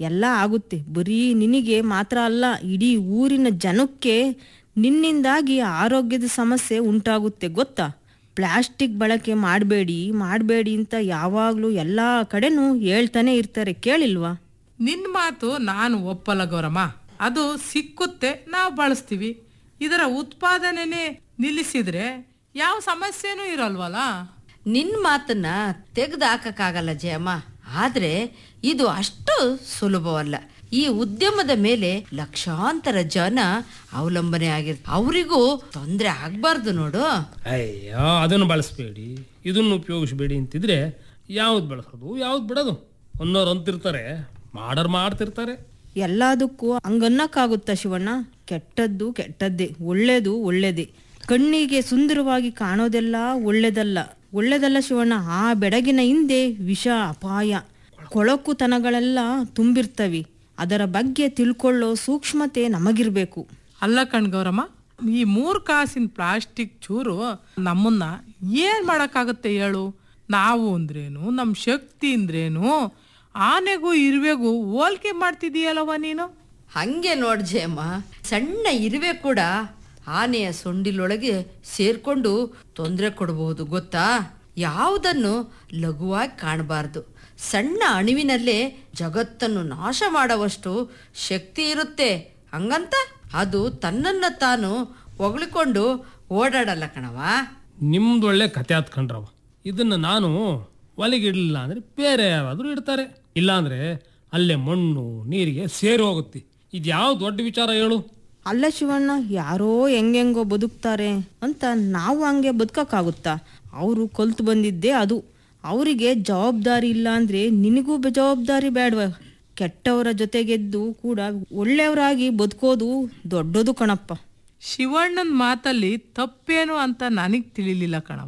ಎಲ್ಲ ಆಗುತ್ತೆ ಬರೀ ನಿನಗೆ ಮಾತ್ರ ಅಲ್ಲ ಇಡೀ ಊರಿನ ಜನಕ್ಕೆ ನಿನ್ನಿಂದಾಗಿ ಆರೋಗ್ಯದ ಸಮಸ್ಯೆ ಉಂಟಾಗುತ್ತೆ ಗೊತ್ತಾ ಪ್ಲಾಸ್ಟಿಕ್ ಬಳಕೆ ಮಾಡಬೇಡಿ ಮಾಡಬೇಡಿ ಅಂತ ಯಾವಾಗಲೂ ಎಲ್ಲ ಕಡೆನೂ ಹೇಳ್ತಾನೆ ಇರ್ತಾರೆ ಕೇಳಿಲ್ವಾ ನಿನ್ನ ಮಾತು ನಾನು ಒಪ್ಪಲ್ಲ ಗೌರಮ್ಮ ಅದು ಸಿಕ್ಕುತ್ತೆ ನಾವು ಬಳಸ್ತೀವಿ ಇದರ ಉತ್ಪಾದನೆನೇ ನಿಲ್ಲಿಸಿದ್ರೆ ಯಾವ ಸಮಸ್ಯೆನೂ ಇರಲ್ವಲ್ಲ ನಿನ್ ಮಾತನ್ನ ತೆಗೆದು ಹಾಕಕ್ಕಾಗಲ್ಲ ಜಯಮ್ಮ ಆದ್ರೆ ಇದು ಅಷ್ಟು ಸುಲಭವಲ್ಲ ಈ ಉದ್ಯಮದ ಮೇಲೆ ಲಕ್ಷಾಂತರ ಜನ ಅವಲಂಬನೆ ಆಗಿರ್ತಾರೆ ಅವರಿಗೂ ತೊಂದರೆ ಆಗ್ಬಾರ್ದು ನೋಡು ಅಯ್ಯೋ ಅದನ್ನು ಬಳಸಬೇಡಿ ಇದನ್ನು ಉಪಯೋಗಿಸ್ಬೇಡಿ ಅಂತಿದ್ರೆ ಯಾವ್ದು ಬಳಸೋದು ಯಾವ್ದು ಬಿಡೋದು ಅನ್ನೋರು ಅಂತಿರ್ತಾರೆ ಮಾಡರ್ ಮಾಡ್ತಿರ್ತಾರೆ ಎಲ್ಲದಕ್ಕೂ ಹಂಗನ್ನಕ್ಕಾಗುತ್ತಾ ಶಿವಣ್ಣ ಕೆಟ್ಟದ್ದು ಕೆಟ್ಟದ್ದೇ ಒಳ್ಳೇದು ಒಳ್ಳೇದೇ ಕಣ್ಣಿಗೆ ಸುಂದರವಾಗಿ ಕಾಣೋದೆಲ್ಲ ಒಳ್ಳೇದಲ್ಲ ಒಳ್ಳೇದಲ್ಲ ಶಿವಣ್ಣ ಆ ಬೆಡಗಿನ ಹಿಂದೆ ವಿಷ ಅಪಾಯ ಕೊಳಕುತನಗಳೆಲ್ಲ ತುಂಬಿರ್ತವಿ ಅದರ ಬಗ್ಗೆ ತಿಳ್ಕೊಳ್ಳೋ ಸೂಕ್ಷ್ಮತೆ ನಮಗಿರ್ಬೇಕು ಅಲ್ಲ ಕಣ್ ಗೌರಮ್ಮ ಈ ಮೂರು ಕಾಸಿನ ಪ್ಲಾಸ್ಟಿಕ್ ಚೂರು ನಮ್ಮನ್ನ ಏನ್ ಮಾಡಕ್ಕಾಗತ್ತೆ ಹೇಳು ನಾವು ಅಂದ್ರೇನು ನಮ್ಮ ಶಕ್ತಿ ಅಂದ್ರೇನು ಆನೆಗೂ ಇರುವೆಗೂ ಹೋಲ್ಕೆ ಮಾಡ್ತಿದೀಯಲ್ಲವ ನೀನು ಹಂಗೆ ನೋಡ್ ಜಯಮ್ಮ ಸಣ್ಣ ಇರುವೆ ಕೂಡ ಆನೆಯ ಸೊಂಡಿಲೊಳಗೆ ಸೇರ್ಕೊಂಡು ತೊಂದರೆ ಕೊಡಬಹುದು ಗೊತ್ತಾ ಯಾವುದನ್ನು ಲಘುವಾಗಿ ಕಾಣಬಾರ್ದು ಸಣ್ಣ ಅಣುವಿನಲ್ಲೇ ಜಗತ್ತನ್ನು ನಾಶ ಮಾಡುವಷ್ಟು ಶಕ್ತಿ ಇರುತ್ತೆ ಹಂಗಂತ ಅದು ತನ್ನನ್ನ ತಾನು ಹೊಗಳಿಕೊಂಡು ಓಡಾಡಲ್ಲ ಕಣವ ನಿಮ್ದು ಒಳ್ಳೆ ಕತೆ ಹತ್ಕೊಂಡ್ರವ ಇದನ್ನು ನಾನು ಒಲೆಗಿಡಲಿಲ್ಲ ಅಂದರೆ ಬೇರೆ ಯಾರಾದರೂ ಇಡ್ತಾರೆ ಇಲ್ಲಾಂದರೆ ಅಲ್ಲೇ ಮಣ್ಣು ನೀರಿಗೆ ಸೇರಿ ಹೋಗುತ್ತೆ ಇದು ಯಾವ ದೊಡ್ಡ ವಿಚಾರ ಹೇಳು ಅಲ್ಲ ಶಿವಣ್ಣ ಯಾರೋ ಹೆಂಗೆಂಗೋ ಬದುಕ್ತಾರೆ ಅಂತ ನಾವು ಹಂಗೆ ಬದುಕಕ್ಕಾಗುತ್ತಾ ಅವರು ಕಲ್ತು ಬಂದಿದ್ದೇ ಅದು ಅವರಿಗೆ ಜವಾಬ್ದಾರಿ ಇಲ್ಲ ಅಂದ್ರೆ ನಿನಗೂ ಜವಾಬ್ದಾರಿ ಬೇಡವ ಕೆಟ್ಟವರ ಜೊತೆಗೆದ್ದು ಕೂಡ ಒಳ್ಳೆಯವರಾಗಿ ಬದುಕೋದು ದೊಡ್ಡದು ಕಣಪ್ಪ ಶಿವಣ್ಣನ ಮಾತಲ್ಲಿ ತಪ್ಪೇನು ಅಂತ ನನಗೆ ತಿಳಿಲಿಲ್ಲ ಕಣವ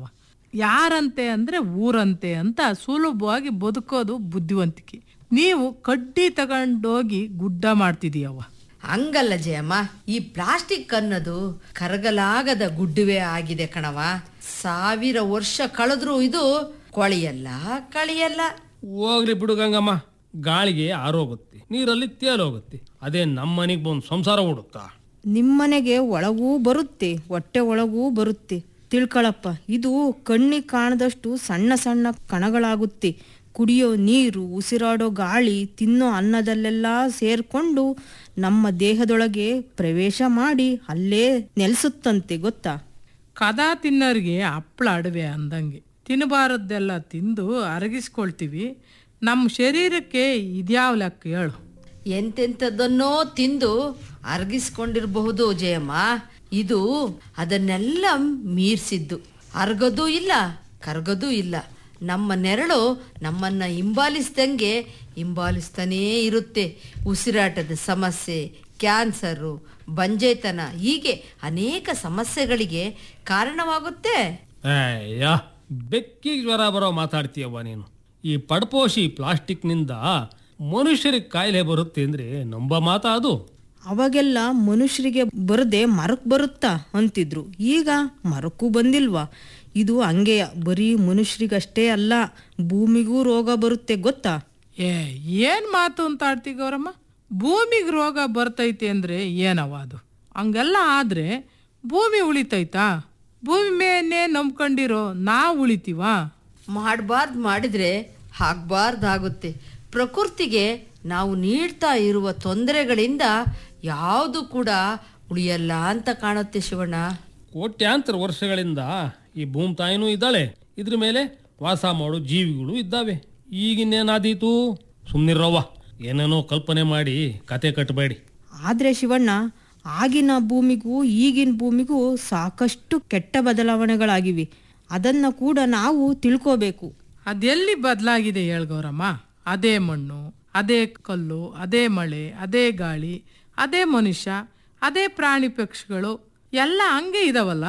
ಯಾರಂತೆ ಅಂದ್ರೆ ಊರಂತೆ ಅಂತ ಸುಲಭವಾಗಿ ಬದುಕೋದು ಬುದ್ಧಿವಂತಿಕೆ ನೀವು ಕಡ್ಡಿ ತಗೊಂಡೋಗಿ ಗುಡ್ಡ ಮಾಡ್ತಿದೀಯವ್ವ ಹಂಗಲ್ಲ ಜಯಮ್ಮ ಈ ಪ್ಲಾಸ್ಟಿಕ್ ಅನ್ನೋದು ಕರಗಲಾಗದ ಗುಡ್ಡುವೆ ಆಗಿದೆ ಕಣವ ಸಾವಿರ ವರ್ಷ ಕಳೆದ್ರೂ ಇದು ಕೊಳೆಯಲ್ಲ ಕಳಿಯಲ್ಲ ಹೋಗ್ಲಿ ಬಿಡು ಗಂಗಮ್ಮ ಗಾಳಿಗೆ ಆರೋಗುತ್ತೆ ನೀರಲ್ಲಿ ತೇಲೋಗುತ್ತೆ ಅದೇ ನಮ್ಮ ಮನೆಗೆ ಬಂದು ಸಂಸಾರ ಹುಡುಕ್ತಾ ನಿಮ್ಮನೆಗೆ ಒಳಗೂ ಬರುತ್ತೆ ಹೊಟ್ಟೆ ಒಳಗೂ ಬರುತ್ತೆ ತಿಳ್ಕೊಳಪ್ಪ ಇದು ಕಣ್ಣಿಗೆ ಕಾಣದಷ್ಟು ಸಣ್ಣ ಸಣ್ಣ ಕಣಗಳಾಗುತ್ತೆ ಕುಡಿಯೋ ನೀರು ಉಸಿರಾಡೋ ಗಾಳಿ ತಿನ್ನೋ ಅನ್ನದಲ್ಲೆಲ್ಲ ಸೇರ್ಕೊಂಡು ನಮ್ಮ ದೇಹದೊಳಗೆ ಪ್ರವೇಶ ಮಾಡಿ ಅಲ್ಲೇ ನೆಲೆಸುತ್ತಂತೆ ಗೊತ್ತಾ ಕದ ತಿನ್ನೋರಿಗೆ ಹಪ್ಳ ಅಡವೆ ಅಂದಂಗೆ ತಿನ್ನಬಾರದ್ದೆಲ್ಲ ತಿಂದು ಅರಗಿಸ್ಕೊಳ್ತೀವಿ ನಮ್ಮ ಶರೀರಕ್ಕೆ ಇದ್ಯಾವ ಲೆಕ್ಕ ಹೇಳು ಎಂತೆಂಥದ್ದನ್ನೋ ತಿಂದು ಅರ್ಗಿಸ್ಕೊಂಡಿರಬಹುದು ಜಯಮ್ಮ ಇದು ಅದನ್ನೆಲ್ಲ ಮೀರ್ಸಿದ್ದು ಅರ್ಗದೂ ಇಲ್ಲ ಕರ್ಗದೂ ಇಲ್ಲ ನಮ್ಮ ನೆರಳು ನಮ್ಮನ್ನ ಹಿಂಬಾಲಿಸ್ದಂಗೆ ಹಿಂಬಾಲಿಸ್ತಾನೇ ಇರುತ್ತೆ ಉಸಿರಾಟದ ಸಮಸ್ಯೆ ಕ್ಯಾನ್ಸರು ಬಂಜೇತನ ಹೀಗೆ ಅನೇಕ ಸಮಸ್ಯೆಗಳಿಗೆ ಕಾರಣವಾಗುತ್ತೆ ಅಯ್ಯ ಬೆಕ್ಕಿಗೆ ಜ್ವರ ಬರೋ ಮಾತಾಡ್ತೀಯವ್ವ ನೀನು ಈ ಪಡ್ಪೋಷಿ ಪ್ಲಾಸ್ಟಿಕ್ನಿಂದ ಮನುಷ್ಯರಿಗೆ ಕಾಯಿಲೆ ಬರುತ್ತೆ ಅಂದರೆ ನಂಬ ಮಾತಾ ಅದು ಅವಾಗೆಲ್ಲ ಮನುಷ್ಯರಿಗೆ ಬರದೆ ಮರಕ್ ಬರುತ್ತಾ ಅಂತಿದ್ರು ಈಗ ಮರಕ್ಕೂ ಬಂದಿಲ್ವಾ ಇದು ಹಂಗೆಯ ಬರೀ ಮನುಷ್ಯರಿಗಷ್ಟೇ ಅಲ್ಲ ಭೂಮಿಗೂ ರೋಗ ಬರುತ್ತೆ ಗೊತ್ತಾ ಏ ಏನ್ ಮಾತು ಅಂತ ಆಡ್ತಿ ಗೌರಮ್ಮ ಭೂಮಿಗೆ ರೋಗ ಬರ್ತೈತೆ ಅಂದ್ರೆ ಏನವ ಅದು ಹಂಗೆಲ್ಲ ಆದ್ರೆ ಭೂಮಿ ಉಳಿತೈತಾ ಭೂಮಿ ಮೇನೆ ನಂಬ್ಕೊಂಡಿರೋ ನಾವು ಉಳಿತೀವಾ ಮಾಡಬಾರ್ದು ಮಾಡಿದ್ರೆ ಆಗ್ಬಾರ್ದಾಗುತ್ತೆ ಪ್ರಕೃತಿಗೆ ನಾವು ನೀಡ್ತಾ ಇರುವ ತೊಂದರೆಗಳಿಂದ ಯಾವುದು ಕೂಡ ಉಳಿಯಲ್ಲ ಅಂತ ಕಾಣುತ್ತೆ ಶಿವಣ್ಣ ಕೋಟ್ಯಾಂತರ ವರ್ಷಗಳಿಂದ ಈ ಭೂಮಿ ತಾಯಿನೂ ಇದ್ದಾಳೆ ಇದ್ರ ಮೇಲೆ ವಾಸ ಮಾಡೋ ಜೀವಿಗಳು ಇದ್ದಾವೆ ಈಗಿನ್ನೇನಾದೀತು ಸುಮ್ಮನಿರವ್ವ ಏನೇನೋ ಕಲ್ಪನೆ ಮಾಡಿ ಕತೆ ಕಟ್ಟಬೇಡಿ ಆದ್ರೆ ಶಿವಣ್ಣ ಆಗಿನ ಭೂಮಿಗೂ ಈಗಿನ ಭೂಮಿಗೂ ಸಾಕಷ್ಟು ಕೆಟ್ಟ ಬದಲಾವಣೆಗಳಾಗಿವೆ ಅದನ್ನ ಕೂಡ ನಾವು ತಿಳ್ಕೋಬೇಕು ಅದೆಲ್ಲಿ ಬದಲಾಗಿದೆ ಹೇಳ್ ಗೌರಮ್ಮ ಅದೇ ಮಣ್ಣು ಅದೇ ಕಲ್ಲು ಅದೇ ಮಳೆ ಅದೇ ಗಾಳಿ ಅದೇ ಮನುಷ್ಯ ಅದೇ ಪ್ರಾಣಿ ಪಕ್ಷಿಗಳು ಎಲ್ಲ ಹಂಗೆ ಇದಾವಲ್ಲ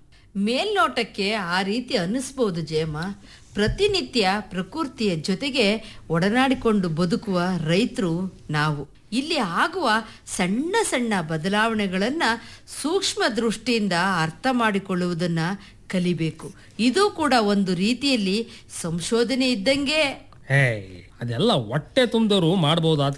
ಮೇಲ್ನೋಟಕ್ಕೆ ಆ ರೀತಿ ಅನ್ನಿಸ್ಬೋದು ಜಯಮ್ಮ ಪ್ರತಿನಿತ್ಯ ಪ್ರಕೃತಿಯ ಜೊತೆಗೆ ಒಡನಾಡಿಕೊಂಡು ಬದುಕುವ ರೈತರು ನಾವು ಇಲ್ಲಿ ಆಗುವ ಸಣ್ಣ ಸಣ್ಣ ಬದಲಾವಣೆಗಳನ್ನ ಸೂಕ್ಷ್ಮ ದೃಷ್ಟಿಯಿಂದ ಅರ್ಥ ಮಾಡಿಕೊಳ್ಳುವುದನ್ನ ಕಲಿಬೇಕು ಇದು ಕೂಡ ಒಂದು ರೀತಿಯಲ್ಲಿ ಸಂಶೋಧನೆ ಇದ್ದಂಗೆ ಹೇ ಅದೆಲ್ಲ ಹೊಟ್ಟೆ ತುಂಬಿದವರು ಮಾಡ್ಬೋದಾದ